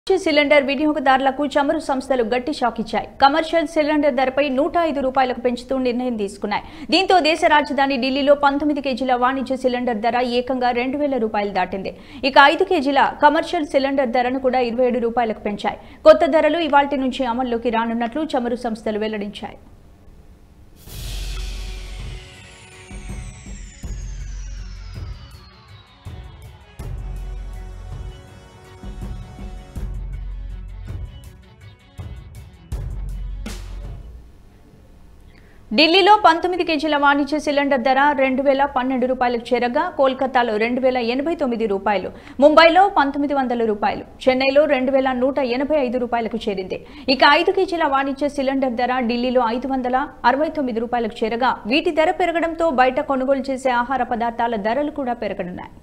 oxygen cylinder వినియోగదారులకు చమురు సంస్థలు గట్టి షాక్ ఇచ్చాయి కమర్షియల్ సిలిండర్ ధరపై నూట ఐదు రూపాయలకు పెంచుతూ నిర్ణయం తీసుకున్నాయి దీంతో దేశ రాజధాని ఢిల్లీలో పంతొమ్మిది కేజీల వాణిజ్య సిలిండర్ ధర ఏకంగా రెండు వేల రూపాయలు దాటింది ఇక ఐదు కేజీల కమర్షియల్ సిలిండర్ ధరను కూడా ఇరవై ఏడు రూపాయలకు పెంచాయి కొత్త ధరలు ఇవాల్టి నుంచి అమల్లోకి రానున్నట్లు చమురు సంస్థలు వెల్లడించాయి ఢిల్లీలో పంతొమ్మిది కేజీల వాణిజ్య సిలిండర్ ధర రెండు వేల పన్నెండు రూపాయలకు చేరగా కోల్కతాలో రెండు వేల ఎనభై తొమ్మిది రూపాయలు ముంబైలో పంతొమ్మిది వందల రూపాయలు చెన్నైలో రెండు వేల నూట ఎనభై ఐదు రూపాయలకు చేరింది ఇక ఐదు కేజీల వాణిజ్య సిలిండర్ ధర ఢిల్లీలో ఐదు వందల అరవై తొమ్మిది రూపాయలకు చేరగా వీటి ధర పెరగడంతో బయట కొనుగోలు చేసే ఆహార పదార్థాల ధరలు కూడా పెరగనున్నాయి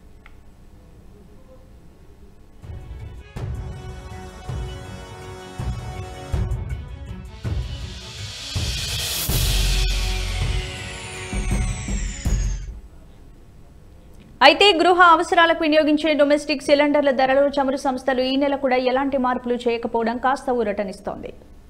అయితే గృహ అవసరాలకు వినియోగించే డొమెస్టిక్ సిలిండర్ల ధరలో చమురు సంస్థలు ఈ నెల కూడా ఎలాంటి మార్పులు చేయకపోవడం కాస్త ఊరటనిస్తోంది